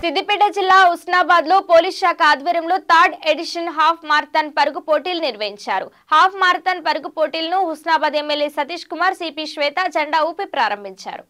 సిద్దిపేట జిల్లా ఉస్నాబాద్ లో పోలీస్ శాఖ ఆధ్వర్యంలో థర్డ్ ఎడిషన్ హాఫ్ మారథాన్ పరుగు పోటీలు నిర్వహించారు హాఫ్ మారథాన్ పరుగు పోటీలను హుస్నాబాద్ ఎమ్మెల్యే సతీష్ కుమార్ సిపి శ్వేత జెండా ఊపి ప్రారంభించారు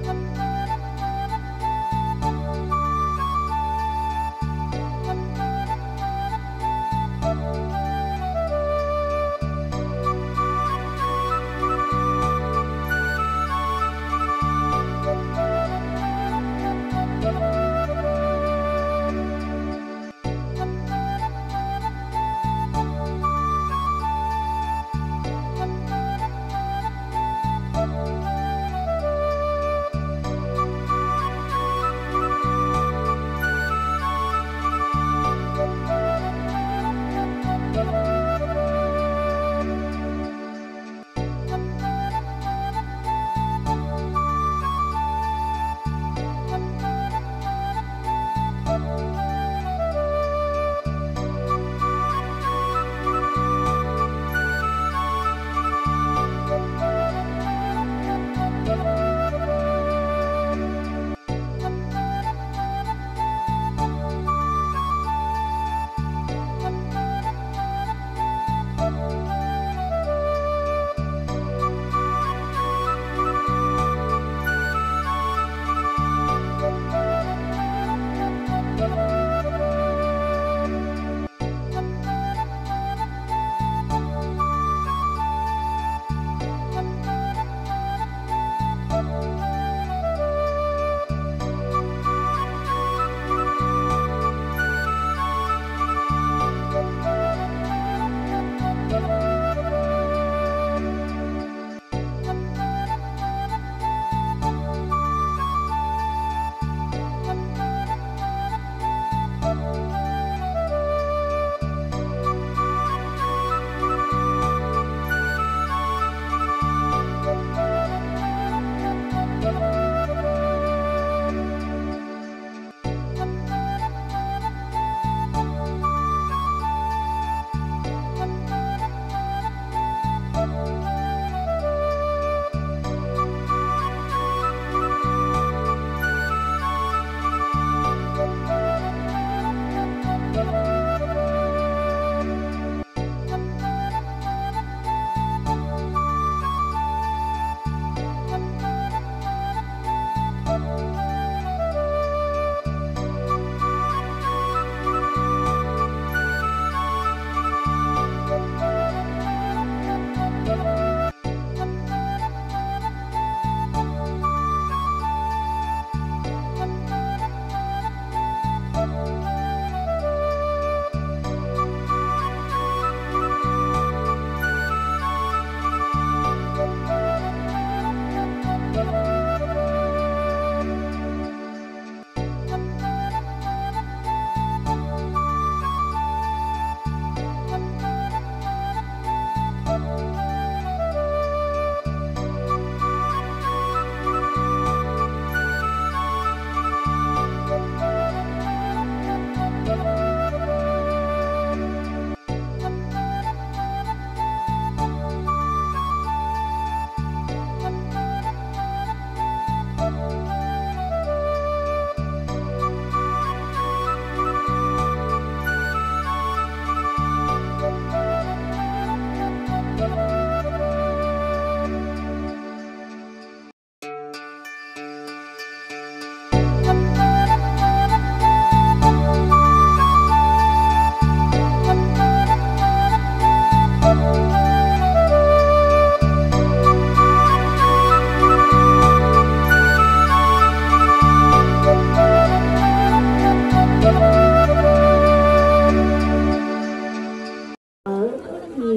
ఈ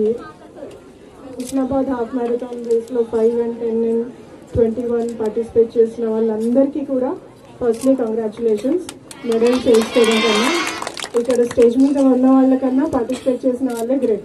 హుస్నాబాద్ హాఫ్ మ్యారథాన్ రేస్లో five and ten and twenty one participate చేసిన వాళ్ళందరికీ కూడా ఫస్ట్లీ కంగ్రాచులేషన్స్ మెడల్ చేసుకోవడం కన్నా ఇక్కడ స్టేజ్ మీద ఉన్న వాళ్ళకన్నా పార్టిసిపేట్ చేసిన వాళ్ళే గ్రేట్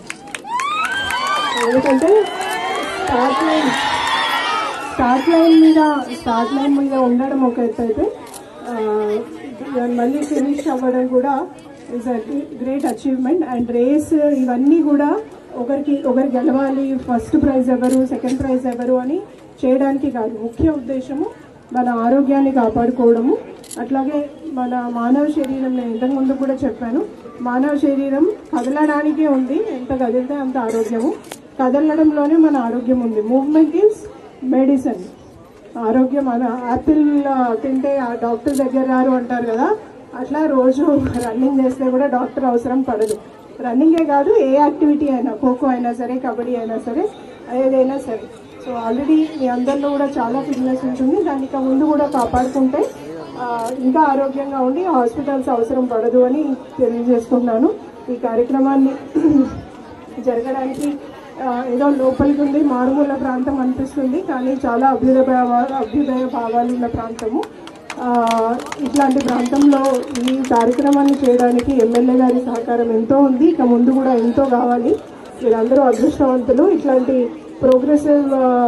ఎందుకంటే స్టార్ట్ లైన్ స్టార్ట్ లైన్ మీద స్టార్ట్ లైన్ మీద ఉండడం ఒక ఎత్తు అయితే ఆ, దాన్ని మళ్ళీ ఫినిష్ అవ్వడం కూడా is a great achievement and race ఇవన్నీ కూడా ఒకరికి ఒకరు గెలవాలి ఫస్ట్ ప్రైజ్ ఎవరు సెకండ్ ప్రైజ్ ఎవరు అని చేయడానికి కాదు ముఖ్య ఉద్దేశము మన ఆరోగ్యాన్ని కాపాడుకోవడము అట్లాగే మన మానవ శరీరం నేను ఇంతకుముందు కూడా చెప్పాను మానవ శరీరం కదలడానికే ఉంది ఎంత కదిలితే అంత ఆరోగ్యము కదలడంలోనే మన ఆరోగ్యం ఉంది మూవ్మెంట్ ఈజ్ మెడిసిన్ ఆరోగ్యం మన యాపిల్ ఆ, తింటే ఆ డాక్టర్ దగ్గర రారు అంటారు కదా అట్లా రోజు రన్నింగ్ చేస్తే కూడా డాక్టర్ అవసరం పడదు రన్నింగే కాదు ఏ యాక్టివిటీ అయినా ఖోఖో అయినా సరే కబడ్డీ అయినా సరే ఏదైనా సరే సో ఆల్రెడీ మీ అందరిలో కూడా చాలా ఫిట్నెస్ ఉంటుంది దాన్ని ఇక ముందు కూడా కాపాడుకుంటే ఆ, ఇంకా ఆరోగ్యంగా ఉండి హాస్పిటల్స్ అవసరం పడదు అని తెలియజేసుకున్నాను ఈ కార్యక్రమాన్ని జరగడానికి ఆ, ఏదో లోపలికి ఉంది మారుమూల ప్రాంతం అనిపిస్తుంది కానీ చాలా అభ్యుదయ భావ- అభ్యుదయ భావాలు ఉన్న ప్రాంతము ఆ, ఇట్లాంటి ప్రాంతంలో ఈ కార్యక్రమాన్ని చేయడానికి ఎమ్మెల్యే గారి సహకారం ఎంతో ఉంది ఇక ముందు కూడా ఎంతో కావాలి మీరందరూ అదృష్టవంతులు ఇట్లాంటి ప్రోగ్రెసివ్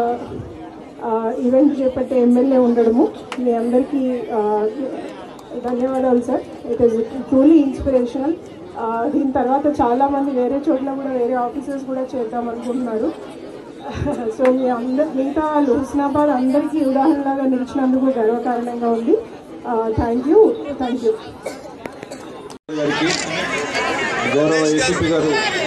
ఈవెంట్ చేపట్టే ఎమ్మెల్యే ఉండడము మీ అందరికీ ఆ, ధన్యవాదాలు sir it is truly inspirational దీని తర్వాత చాలా మంది వేరే చోట్ల కూడా వేరే ఆఫీసర్స్ కూడా చేద్దాం అనుకుంటున్నారు సో మీ అందరు మిగతా వాళ్ళు హుస్నాబాద్ అందరికీ ఉదాహరణలాగా నిలిచినందుకు గర్వకారణంగా ఉంది థ్యాంక్ యూ థ్యాంక్ యూ గారికి గౌరవ ఏసీపీ గారు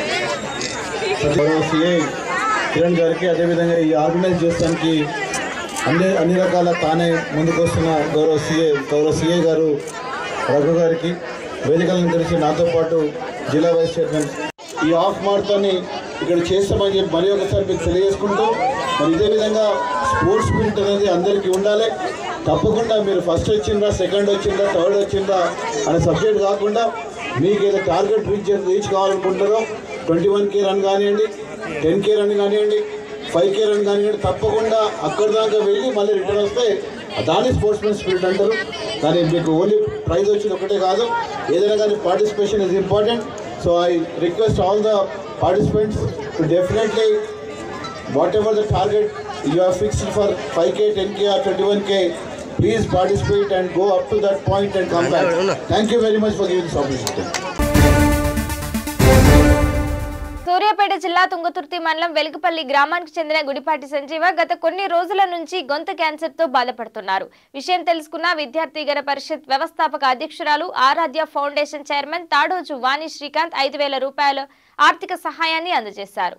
గౌరవ సిఐ కిరణ్ గారికి అదేవిధంగా ఈ ఆర్గనైజ్ చేస్తానికి అన్ని అన్ని రకాల తానే ముందుకు వస్తున్న గౌరవ సిఐ గౌరవ సిఐ గారు రఘు గారికి వేదికలను తెలిసి నాతో పాటు జిల్లా వైస్ చైర్మన్ ఈ ఆఫ్ మార్తోని ఇక్కడ చేస్తామని చెప్పి మరి ఒకసారి మీకు తెలియజేసుకుంటూ మరి ఇదే విధంగా స్పోర్ట్స్ స్పిరిట్ అనేది అందరికీ ఉండాలి తప్పకుండా మీరు ఫస్ట్ వచ్చిందా సెకండ్ వచ్చిందా థర్డ్ వచ్చిందా అనే సబ్జెక్ట్ కాకుండా మీకు ఏదో టార్గెట్ రీచ్ రీచ్ కావాలనుకుంటారో ట్వంటీ వన్ కే రన్ కానివ్వండి టెన్ కే రన్ కానివ్వండి ఫైవ్ కే రన్ కానివ్వండి తప్పకుండా అక్కడి దాకా వెళ్ళి మళ్ళీ రిటర్న్ వస్తే దాన్ని స్పోర్ట్స్ మెన్ స్పిరిట్ అంటారు కానీ మీకు ఓన్లీ ప్రైజ్ వచ్చింది ఒకటే కాదు ఏదైనా కానీ participation is important so I request all the participants to definitely whatever the target you have fixed for 5k 10k or 21k please participate and go up to that point and come back thank you very much for giving this opportunity Suryapet జిల్లా తుంగతుర్తి మండలం వెలుగుపల్లి గ్రామానికి చెందిన గుడిపాటి సంజీవ గత కొన్ని రోజుల నుంచి గొంతు cancer తో బాధపడుతున్నారు విషయం తెలుసుకున్న విద్యార్థి గణ పరిషత్ వ్యవస్థాపక అధ్యక్షురాలు ఆరాధ్య ఫౌండేషన్ చైర్మన్ తాడోజు వాణి శ్రీకాంత్ ఐదు వేల రూపాయల ఆర్థిక సహాయాన్ని అందజేశారు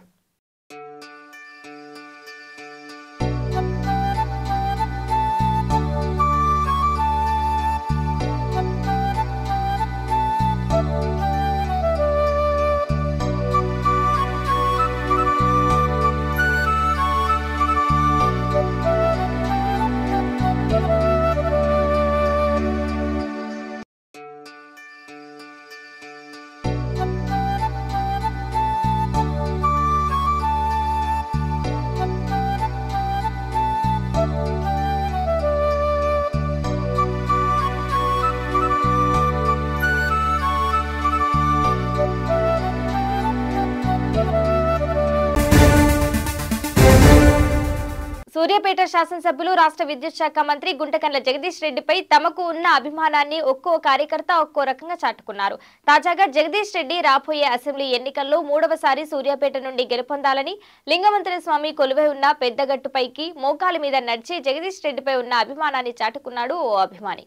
సూర్యాపేట శాసనసభ్యులు రాష్ట్ర విద్యుత్ శాఖ మంత్రి గుంటకండ్ల జగదీష్ రెడ్డిపై తమకు ఉన్న అభిమానాన్ని ఒక్కో కార్యకర్త ఒక్కో రకంగా చాటుకున్నారు తాజాగా జగదీష్ రెడ్డి రాబోయే అసెంబ్లీ ఎన్నికల్లో మూడవసారి సూర్యాపేట నుండి గెలుపొందాలని లింగమంతుల స్వామి కొలువై ఉన్న పెద్దగట్టుపైకి మోకాలి మీద నడిచి జగదీష్ రెడ్డిపై ఉన్న అభిమానాన్ని చాటుకున్నాడు ఓ అభిమాని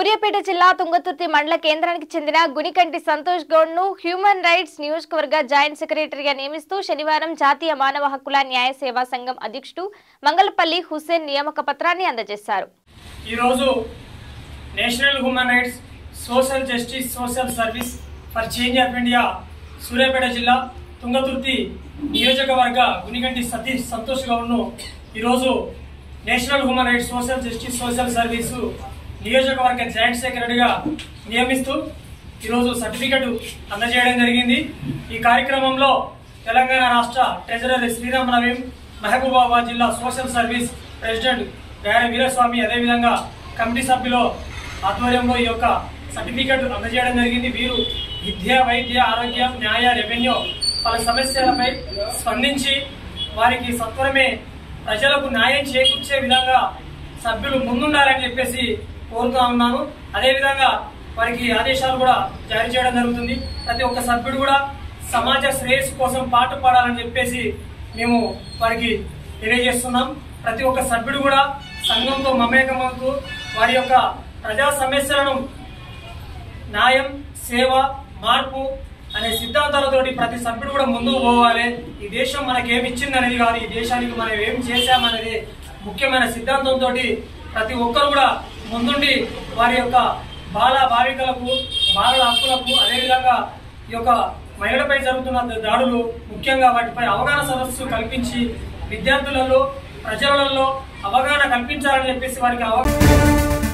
సూర్యాపేట జిల్లా తుంగతుర్తి మండల కేంద్రానికి చెందిన గునికంటి సంతోష్ గౌడ్ ను హ్యూమన్ రైట్స్ నియోజకవర్గ జాయింట్ సెక్రటరీగా నియమిస్తూ శనివారం జాతీయ మానవ హక్కుల న్యాయ సేవా సంఘం అధ్యక్షుడు మంగళపల్లి హుస్సేన్ నియామక పత్రాన్ని అందజేశారు ఈరోజు national human rights social justice social service for change of India Suryapet జిల్లా తుంగతుర్తి నియోజకవర్గ గునిగంటి సతీష్ సంతోష్ గౌడ్ను ఈరోజు national human rights social justice social service నియోజకవర్గ జాయింట్ సెక్రటరీగా నియమిస్తూ ఈరోజు సర్టిఫికెట్ అందజేయడం జరిగింది ఈ కార్యక్రమంలో తెలంగాణ రాష్ట్ర ట్రెజరర్ శ్రీరామ్ నవీం మహబూబాబాద్ జిల్లా సోషల్ సర్వీస్ ప్రెసిడెంట్ గారి వీరస్వామి అదేవిధంగా కమిటీ సభ్యులు ఆధ్వర్యంలో ఈ యొక్క సర్టిఫికెట్ అందజేయడం జరిగింది వీరు విద్య వైద్య ఆరోగ్యం న్యాయ రెవెన్యూ పలు సమస్యలపై స్పందించి వారికి సత్వరమే ప్రజలకు న్యాయం చేకూర్చే విధంగా సభ్యులు ముందుండాలని చెప్పేసి కోరుతా ఉన్నాను అదేవిధంగా వారికి ఆదేశాలు కూడా జారీ చేయడం జరుగుతుంది ప్రతి ఒక్క సభ్యుడు కూడా సమాజ శ్రేయస్సు కోసం పాటు పాడాలని చెప్పేసి మేము వారికి తెలియజేస్తున్నాం ప్రతి ఒక్క సభ్యుడు కూడా సంఘంతో మమేకమవుతూ వారి యొక్క ప్రజా సమస్యలను న్యాయం సేవ మార్పు అనే సిద్ధాంతాలతోటి ప్రతి సభ్యుడు కూడా ముందుకు పోవాలి ఈ దేశం మనకేమి ఇచ్చింది అనేది కాదు ఈ దేశానికి మనం ఏం చేశామనేది ముఖ్యమైన సిద్ధాంతంతో ప్రతి ఒక్కరు కూడా ముందుండి వారి యొక్క బాల భావికలకు బాలల హక్కులకు అదేవిధంగా ఈ యొక్క మహిళలపై జరుగుతున్న దాడులు ముఖ్యంగా వాటిపై అవగాహన సదస్సు కల్పించి విద్యార్థులలో ప్రజలలో అవగాహన కల్పించాలని చెప్పేసి వారికి అవగాహన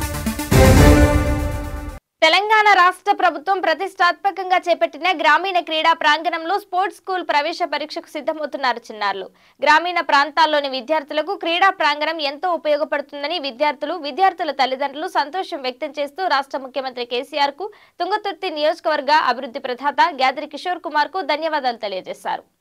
తెలంగాణ రాష్ట్ర ప్రభుత్వం ప్రతిష్టాత్మకంగా చేపట్టిన గ్రామీణ క్రీడా ప్రాంగణంలో స్పోర్ట్స్ స్కూల్ ప్రవేశ పరీక్షకు సిద్ధమవుతున్నారు చిన్నారులు గ్రామీణ ప్రాంతాల్లోని విద్యార్థులకు క్రీడా ప్రాంగణం ఎంతో ఉపయోగపడుతుందని విద్యార్థులు విద్యార్థుల తల్లిదండ్రులు సంతోషం వ్యక్తం చేస్తూ రాష్ట్ర ముఖ్యమంత్రి కేసీఆర్ కు తుంగతుర్తి నియోజకవర్గ అభివృద్ధి ప్రదాత గ్యాదరి కిషోర్ కుమార్ కు ధన్యవాదాలు తెలియజేశారు